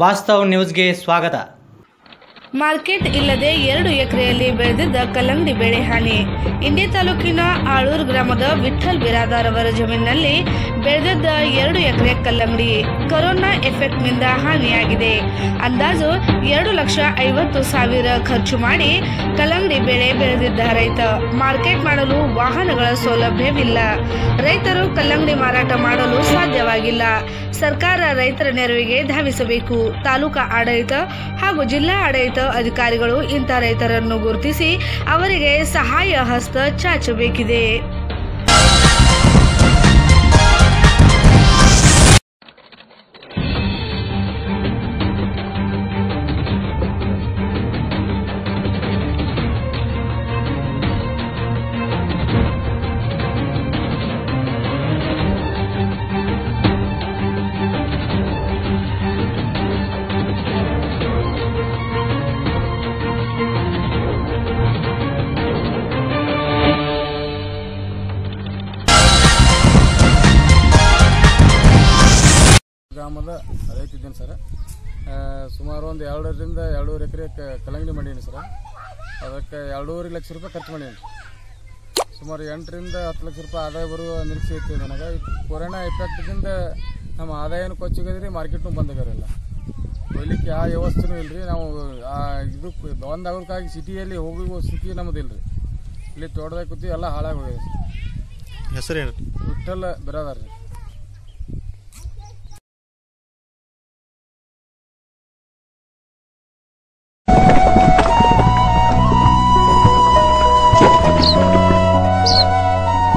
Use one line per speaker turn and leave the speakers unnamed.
ವಾಸ್ತವ್ ನ್ಯೂಸ್ಗೆ ಸ್ವಾಗತ
ಮಾರ್ಕೆಟ್ ಇಲ್ಲದೆ ಎರಡು ಎಕರೆಯಲ್ಲಿ ಬೆಳೆದಿದ್ದ ಕಲ್ಲಂಗಡಿ ಬೆಳೆ ಹಾನಿ ಇಂಡಿ ತಾಲೂಕಿನ ಆಳೂರು ಗ್ರಾಮದ ವಿಠಲ್ ಬಿರಾದಾರ್ ಅವರ ಜಮೀನಿನಲ್ಲಿ ಬೆಳೆದಿದ್ದ ಎರಡು ಎಕರೆ ಕಲ್ಲಂಗಡಿ ಕೊರೋನಾ ಎಫೆಕ್ಟ್ನಿಂದ ಹಾನಿಯಾಗಿದೆ ಅಂದಾಜು ಎರಡು ಲಕ್ಷ ಐವತ್ತು ಸಾವಿರ ಖರ್ಚು ಮಾಡಿ ಕಲ್ಲಂಗಡಿ ಬೆಳೆ ಬೆಳೆದಿದ್ದ ರೈತ ಮಾರ್ಕೆಟ್ ಮಾಡಲು ವಾಹನಗಳ ಸೌಲಭ್ಯವಿಲ್ಲ ರೈತರು ಕಲ್ಲಂಗಡಿ ಮಾರಾಟ ಮಾಡಲು ಸಾಧ್ಯವಾಗಿಲ್ಲ ಸರ್ಕಾರ ರೈತರ ನೆರವಿಗೆ ಧಾವಿಸಬೇಕು ತಾಲೂಕಾ ಆಡಳಿತ ಹಾಗೂ ಜಿಲ್ಲಾ ಆಡಳಿತ ಅಧಿಕಾರಿಗಳು ಇಂಥ ರೈತರನ್ನು ಗುರುತಿಸಿ ಅವರಿಗೆ ಸಹಾಯ ಹಸ್ತ ಚಾಚಬೇಕಿದೆ
ಗ್ರಾಮದ ರೈತ ಇದ್ದೀನಿ ಸರ್ ಆ, ಸುಮಾರು ಒಂದು ಎರಡರಿಂದ ಎರಡೂವರೆ ಎಕರೆ ಕಲ್ಲಂಗಡಿ ಮಾಡೀನಿ ಸರ್ ಅದಕ್ಕೆ ಎರಡೂವರೆ ಲಕ್ಷ ರೂಪಾಯಿ ಖರ್ಚು ಮಾಡೀನಿ ಸುಮಾರು ಎಂಟರಿಂದ ಹತ್ತು ಲಕ್ಷ ರೂಪಾಯಿ ಆದಾಯ ಬರುವ ನಿರೀಕ್ಷೆ ಐತಿ ನನಗೆ ಈ ಕೊರೋನಾ ಎಫೆಕ್ಟ್ದಿಂದ ನಮ್ಮ ಆದಾಯನೂ ಕೊಚ್ಚಿಗದ್ರಿ ಮಾರ್ಕೆಟ್ನು ಬಂದಾಗಿರಲ್ಲ ಹೋಗ್ಲಿಕ್ಕೆ ಯಾವ ವ್ಯವಸ್ಥೆನೂ ಇಲ್ಲ ರೀ ನಾವು ಆ ಇದು ಒಂದು ಅವ್ರಿಗಾಗಿ ಸಿಟಿಯಲ್ಲಿ ಹೋಗುವ ಸ್ಥಿತಿ ನಮ್ಮದಿಲ್ಲ ರೀ ಇಲ್ಲಿ ತೋಟದಾಗ ಕೂತಿ ಎಲ್ಲ ಹಾಳಾಗಿ ಹೋಗಿದೆ
ಹೆಸರೇನು
ವಿಠಲ್ ಬಿರಾದಾರ ರೀ